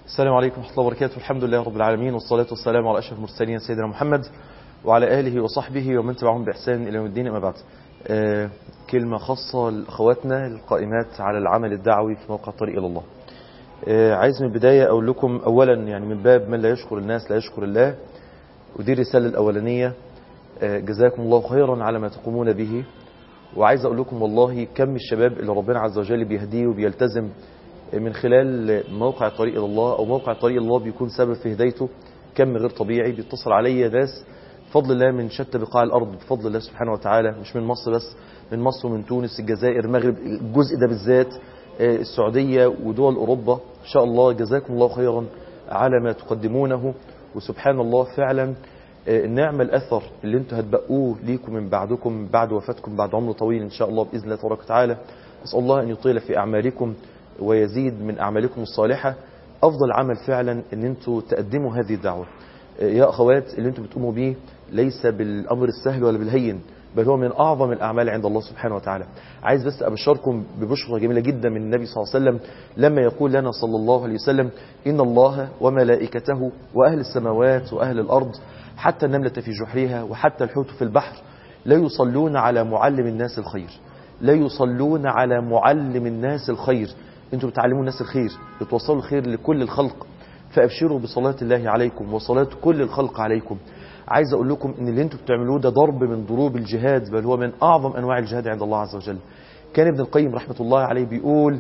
السلام عليكم ورحمة الله وبركاته الحمد لله رب العالمين والصلاة والسلام على أشرف المرسلين سيدنا محمد وعلى آله وصحبه ومن تبعهم بإحسان إلى يوم الدين أما بعد آه كلمة خاصة لأخواتنا القائمات على العمل الدعوي في موقع طريق إلى الله آه عايز من البداية أقول لكم أولا يعني من باب من لا يشكر الناس لا يشكر الله ودي الرسالة الأولانية آه جزاكم الله خيرا على ما تقومون به وعايز أقول لكم والله كم الشباب اللي ربنا عز وجل بيهديه وبيلتزم من خلال موقع طريق إلى الله أو موقع طريق الله بيكون سبب في هدايته كم غير طبيعي بيتصل علي ناس بفضل الله من شتى بقاع الأرض بفضل الله سبحانه وتعالى مش من مصر بس من مصر ومن تونس الجزائر المغرب الجزء ده بالذات السعودية ودول أوروبا إن شاء الله جزاكم الله خيرا على ما تقدمونه وسبحان الله فعلا النعمة الأثر اللي انتوا هتبقوه ليكم من بعدكم بعد وفاتكم بعد عمر طويل إن شاء الله بإذن الله تبارك وتعالى أسأل الله أن يطيل في أعمالكم ويزيد من أعمالكم الصالحة أفضل عمل فعلا أن انتوا تقدموا هذه الدعوة يا أخوات اللي انتوا بتقوموا به ليس بالأمر السهل ولا بالهين بل هو من أعظم الأعمال عند الله سبحانه وتعالى عايز بس أبشركم ببشرة جميلة جدا من النبي صلى الله عليه وسلم لما يقول لنا صلى الله عليه وسلم إن الله وملائكته وأهل السماوات وأهل الأرض حتى النملة في جحرها وحتى الحوت في البحر لا يصلون على معلم الناس الخير لا يصلون على معلم الناس الخير انتوا بتعلموا الناس الخير بتوصلوا الخير لكل الخلق فابشروا بصلاة الله عليكم وصلاة كل الخلق عليكم عايز اقول لكم ان اللي انتوا بتعملوه ده ضرب من ضروب الجهاد بل هو من اعظم انواع الجهاد عند الله عز وجل كان ابن القيم رحمة الله عليه بيقول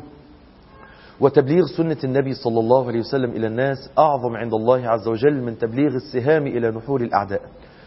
وتبليغ سنة النبي صلى الله عليه وسلم إلى الناس أعظم عند الله عز وجل من تبليغ السهام إلى نحور الأعداء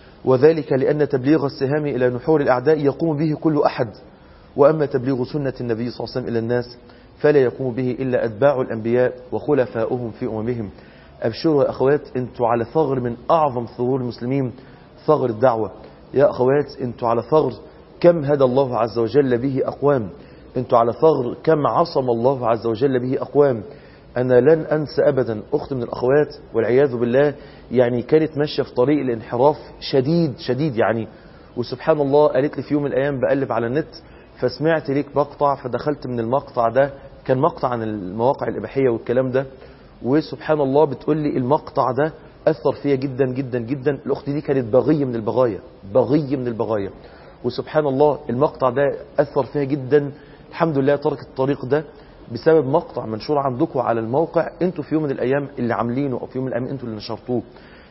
وذلك لأن تبليغ السهام إلى نحور الأعداء يقوم به كل أحد وأما تبليغ سنة النبي صلى الله عليه وسلم إلى الناس فلا يقوم به إلا أتباع الأنبياء وخلفاؤهم في أممهم أبشروا يا أخوات أنتوا على ثغر من أعظم ثغور المسلمين ثغر الدعوة يا أخوات أنتوا على ثغر كم هدى الله عز وجل به أقوام أنتوا على ثغر كم عصم الله عز وجل به أقوام أنا لن أنسى أبدا أخت من الأخوات والعياذ بالله يعني كانت ماشية في طريق الانحراف شديد شديد يعني وسبحان الله قالت لي في يوم من الأيام بقلب على النت فسمعت ليك مقطع فدخلت من المقطع ده كان مقطع عن المواقع الإباحية والكلام ده وسبحان الله بتقول لي المقطع ده أثر فيا جدا جدا جدا الأخت دي كانت بغية من البغايا بغية من البغايا وسبحان الله المقطع ده أثر فيها جدا الحمد لله ترك الطريق ده بسبب مقطع منشور عندكم على الموقع انتوا في يوم من الأيام اللي عاملينه أو في يوم من الأيام انتوا اللي نشرتوه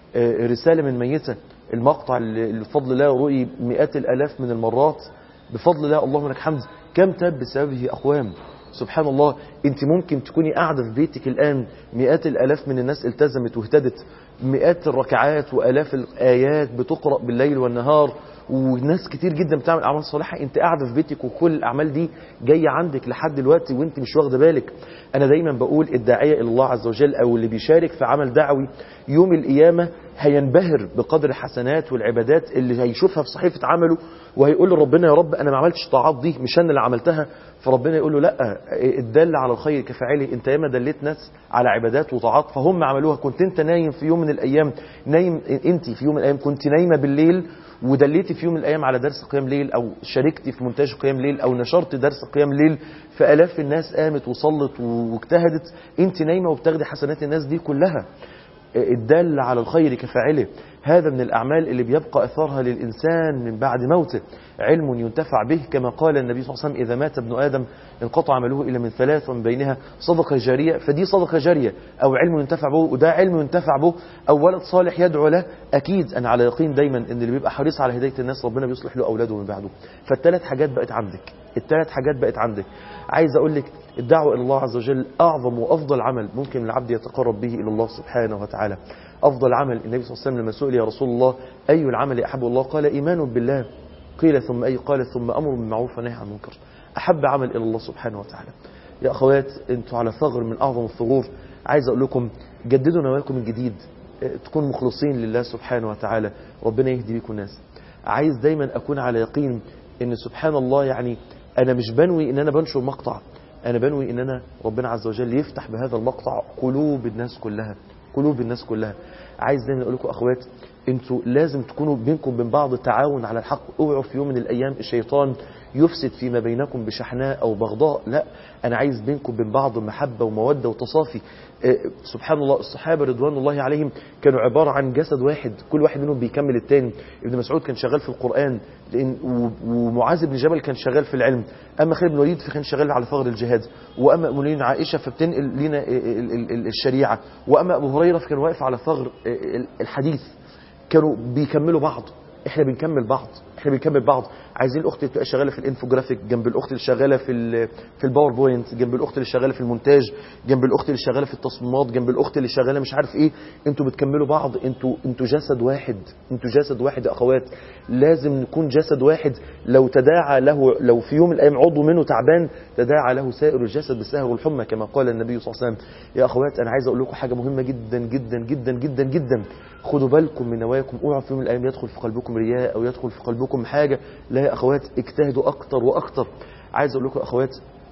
رسالة من ميتة المقطع اللي بفضل الله رؤي مئات الألاف من المرات بفضل الله اللهم لك حمد كم تاب بسببه أقوام سبحان الله انت ممكن تكوني قاعدة في بيتك الآن مئات الألاف من الناس التزمت واهتدت مئات الركعات وألاف الآيات بتقرأ بالليل والنهار وناس كتير جدا بتعمل أعمال صالحة انت قاعدة في بيتك وكل الأعمال دي جاية عندك لحد دلوقتي وانت مش واخدة بالك أنا دايما بقول الداعية إلى الله عز وجل أو اللي بيشارك في عمل دعوي يوم القيامة هينبهر بقدر الحسنات والعبادات اللي هيشوفها في صحيفة عمله وهيقول لربنا يا رب أنا ما عملتش طاعات دي مش أنا اللي عملتها فربنا يقول له لا الدل على الخير كفاعله انت ياما دليت ناس على عبادات وطاعات فهم عملوها كنت انت نايم في يوم من الأيام نايم انت في يوم من الأيام كنت نايمة بالليل ودليتي في يوم من الأيام على درس قيام ليل أو شاركتي في مونتاج قيام ليل أو نشرت درس قيام ليل فألاف الناس قامت وصلت واجتهدت انت نايمة وبتاخدي حسنات الناس دي كلها الدال على الخير كفاعله هذا من الأعمال اللي بيبقى أثرها للإنسان من بعد موته علم ينتفع به كما قال النبي صلى الله عليه وسلم إذا مات ابن آدم انقطع عمله إلا من ثلاث ومن بينها صدقة جارية فدي صدقة جارية أو علم ينتفع به وده علم ينتفع به أو ولد صالح يدعو له أكيد أنا على يقين دايما أن اللي بيبقى حريص على هداية الناس ربنا بيصلح له أولاده من بعده فالثلاث حاجات بقت عندك الثلاث حاجات بقت عندك عايز أقول لك الدعوة إلى الله عز وجل أعظم وأفضل عمل ممكن العبد يتقرب به إلى الله سبحانه وتعالى أفضل عمل النبي صلى الله عليه وسلم لما سئل يا رسول الله أي العمل أحب الله قال إيمان بالله قيل ثم أي قال ثم أمر بالمعروف ونهي عن المنكر أحب عمل إلى الله سبحانه وتعالى يا أخوات أنتوا على ثغر من أعظم الثغور عايز أقول لكم جددوا نواياكم من جديد تكونوا مخلصين لله سبحانه وتعالى ربنا يهدي بكم الناس عايز دايما أكون على يقين أن سبحان الله يعني أنا مش بنوي أن أنا بنشر مقطع أنا بنوي أن أنا ربنا عز وجل يفتح بهذا المقطع قلوب الناس كلها قلوب الناس كلها عايز دايما أقول لكم أخوات انتوا لازم تكونوا بينكم وبين بعض تعاون على الحق اوعوا في يوم من الايام الشيطان يفسد فيما بينكم بشحناء او بغضاء لا انا عايز بينكم وبين بعض محبه وموده وتصافي آه، سبحان الله الصحابه رضوان الله عليهم كانوا عباره عن جسد واحد كل واحد منهم بيكمل التاني ابن مسعود كان شغال في القران لان و- ومعاذ بن جبل كان شغال في العلم اما خالد بن الوليد فكان شغال على ثغر الجهاد واما ام المؤمنين عائشه فبتنقل لنا ال- ال- ال- الشريعه واما ابو هريره فكان واقف على ثغر ال- الحديث كانوا بيكملوا بعض احنا بنكمل بعض احنا بنكمل بعض عايزين الاخت اللي تبقى شغاله في الانفوجرافيك جنب الاخت اللي شغاله في ال في الباوربوينت جنب الاخت اللي شغاله في المونتاج جنب الاخت اللي شغاله في التصميمات جنب الاخت اللي شغاله مش عارف ايه انتوا بتكملوا بعض انتوا انتوا جسد واحد انتوا جسد واحد يا اخوات لازم نكون جسد واحد لو تداعى له لو في يوم من الايام عضو منه تعبان تداعى له سائر الجسد بالسهر والحمى كما قال النبي صلى الله عليه وسلم يا اخوات انا عايز اقول لكم حاجه مهمه جدا جدا جدا جدا جدا خدوا بالكم من نواياكم اوعوا في يوم من الايام يدخل في قلبكم رياء او يدخل في قلبكم حاجه لا يا اخوات اجتهدوا اكتر واكتر عايز اقول لكم يا اخوات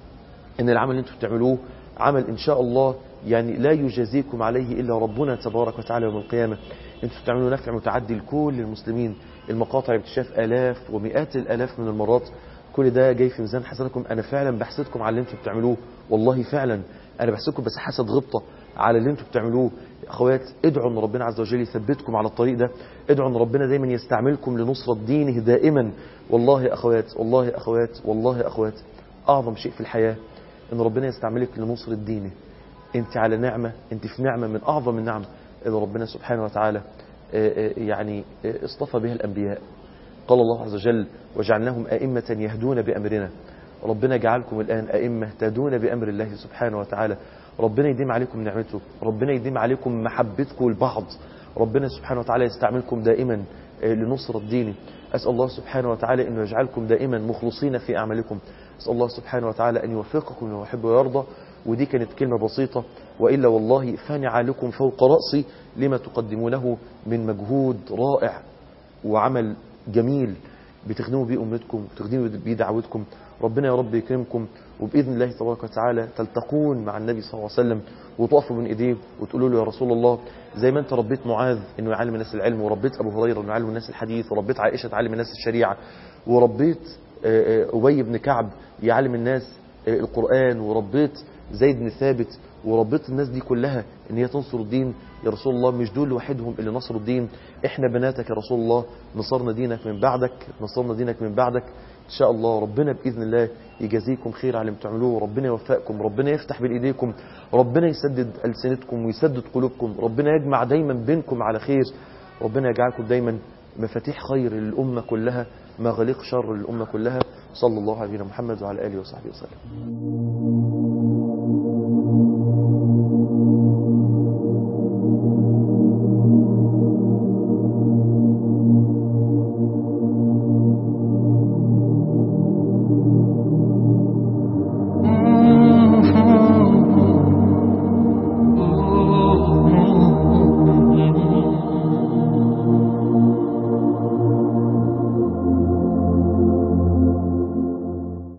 ان العمل اللي انتم بتعملوه عمل ان شاء الله يعني لا يجازيكم عليه الا ربنا تبارك وتعالى يوم القيامه انتم بتعملوا نفع متعدي لكل المسلمين المقاطع اللي بتشاف الاف ومئات الالاف من المرات كل ده جاي في ميزان حسناتكم انا فعلا بحسدكم على اللي انتم بتعملوه والله فعلا انا بحسدكم بس حسد غبطه على اللي انتم بتعملوه يا اخوات ادعوا ان ربنا عز وجل يثبتكم على الطريق ده ادعوا ان ربنا دايما يستعملكم لنصرة دينه دائما والله يا اخوات والله يا اخوات والله يا اخوات اعظم شيء في الحياة ان ربنا يستعملك لنصرة دينه انت على نعمة انت في نعمة من اعظم النعم اللي ربنا سبحانه وتعالى آه، آه، يعني آه، اصطفى بها الانبياء قال الله عز وجل وجعلناهم أئمة يهدون بأمرنا ربنا جعلكم الآن أئمة تهدون بأمر الله سبحانه وتعالى ربنا يديم عليكم نعمته ربنا يديم عليكم محبتكم لبعض ربنا سبحانه وتعالى يستعملكم دائما آه، لنصرة دينه أسأل الله سبحانه وتعالى أنه يجعلكم دائما مخلصين في أعمالكم أسأل الله سبحانه وتعالى أن يوفقكم لما يحب ويرضى ودي كانت كلمة بسيطة وإلا والله فنعالكم فوق رأسي لما تقدمونه من مجهود رائع وعمل جميل بتخدموا بيه أمتكم بتخدموا بيه دعوتكم ربنا يا رب يكرمكم وبإذن الله تبارك وتعالى تلتقون مع النبي صلى الله عليه وسلم وتقفوا من إيديه وتقولوا له يا رسول الله زي ما أنت ربيت معاذ إنه يعلم الناس العلم وربيت أبو هريرة إنه يعلم الناس الحديث وربيت عائشة تعلم الناس الشريعة وربيت آه، آه، أبي بن كعب يعلم الناس آه، القرآن وربيت زيد بن ثابت وربيت الناس دي كلها ان هي تنصر الدين يا رسول الله مش دول لوحدهم اللي نصروا الدين احنا بناتك يا رسول الله نصرنا دينك من بعدك نصرنا دينك من بعدك ان شاء الله ربنا باذن الله يجازيكم خير على اللي بتعملوه ربنا يوفقكم ربنا يفتح بين ايديكم ربنا يسدد السنتكم ويسدد قلوبكم ربنا يجمع دايما بينكم على خير ربنا يجعلكم دايما مفاتيح خير للامه كلها مغاليق شر للامه كلها صلى الله على نبينا محمد وعلى اله وصحبه وسلم